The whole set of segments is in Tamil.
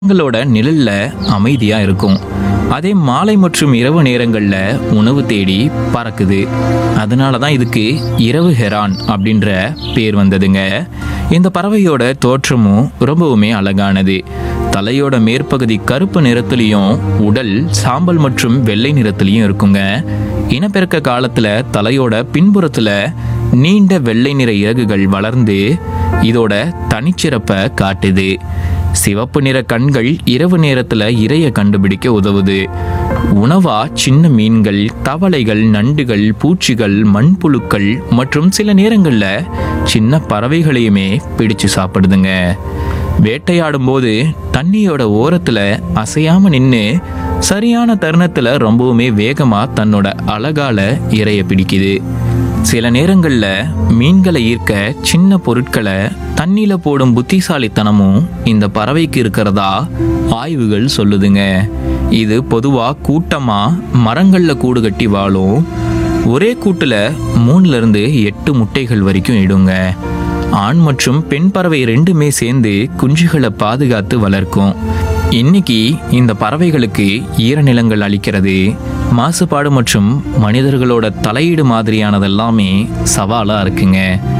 மரங்களோட நிழல்ல அமைதியா இருக்கும் அதே மாலை மற்றும் இரவு நேரங்கள்ல உணவு தேடி பறக்குது அதனால தான் இதுக்கு இரவு ஹெரான் அப்படின்ற பேர் வந்ததுங்க இந்த பறவையோட தோற்றமும் ரொம்பவுமே அழகானது தலையோட மேற்பகுதி கருப்பு நிறத்துலையும் உடல் சாம்பல் மற்றும் வெள்ளை நிறத்துலையும் இருக்குங்க இனப்பெருக்க காலத்துல தலையோட பின்புறத்துல நீண்ட வெள்ளை நிற இறகுகள் வளர்ந்து இதோட தனிச்சிறப்பை காட்டுது சிவப்பு நிற கண்கள் இரவு நேரத்துல இரைய கண்டுபிடிக்க உதவுது உணவா சின்ன மீன்கள் தவளைகள் நண்டுகள் பூச்சிகள் மண்புழுக்கள் மற்றும் சில நேரங்கள்ல சின்ன பறவைகளையுமே பிடிச்சு சாப்பிடுதுங்க வேட்டையாடும் போது தண்ணியோட ஓரத்துல அசையாம நின்று சரியான தருணத்துல ரொம்பவுமே வேகமா தன்னோட அழகால இரைய பிடிக்குது சில நேரங்கள்ல மீன்களை ஈர்க்க சின்ன பொருட்களை தண்ணியில போடும் புத்திசாலித்தனமும் இந்த பறவைக்கு இருக்கிறதா ஆய்வுகள் சொல்லுதுங்க இது பொதுவா கூட்டமா மரங்கள்ல கூடு கட்டி வாழும் ஒரே கூட்டுல மூணுல இருந்து எட்டு முட்டைகள் வரைக்கும் இடுங்க ஆண் மற்றும் பெண் பறவை ரெண்டுமே சேர்ந்து குஞ்சுகளை பாதுகாத்து வளர்க்கும் இன்னைக்கு இந்த பறவைகளுக்கு ஈரநிலங்கள் அளிக்கிறது மாசுபாடு மற்றும் மனிதர்களோட தலையீடு மாதிரியானதெல்லாமே சவாலா இருக்குங்க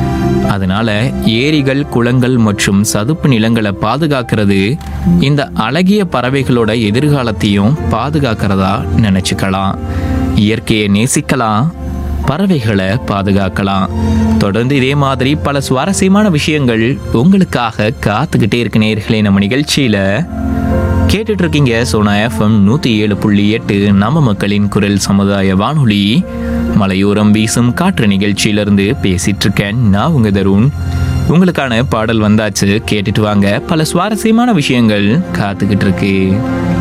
அதனால ஏரிகள் குளங்கள் மற்றும் சதுப்பு நிலங்களை பாதுகாக்கிறது இந்த அழகிய பறவைகளோட எதிர்காலத்தையும் பாதுகாக்கிறதா நினைச்சுக்கலாம் இயற்கையை நேசிக்கலாம் பறவைகளை பாதுகாக்கலாம் தொடர்ந்து இதே மாதிரி பல சுவாரஸ்யமான விஷயங்கள் உங்களுக்காக காத்துக்கிட்டே இருக்கு நேர்களே நம்ம நிகழ்ச்சியில கேட்டுட்டு இருக்கீங்க சோனா எஃப்எம் நூத்தி ஏழு புள்ளி எட்டு நம்ம மக்களின் குரல் சமுதாய வானொலி மலையோரம் வீசும் காற்று நிகழ்ச்சியிலிருந்து பேசிட்டு இருக்கேன் நான் உங்க தருண் உங்களுக்கான பாடல் வந்தாச்சு கேட்டுட்டு வாங்க பல சுவாரஸ்யமான விஷயங்கள் காத்துக்கிட்டு இருக்கு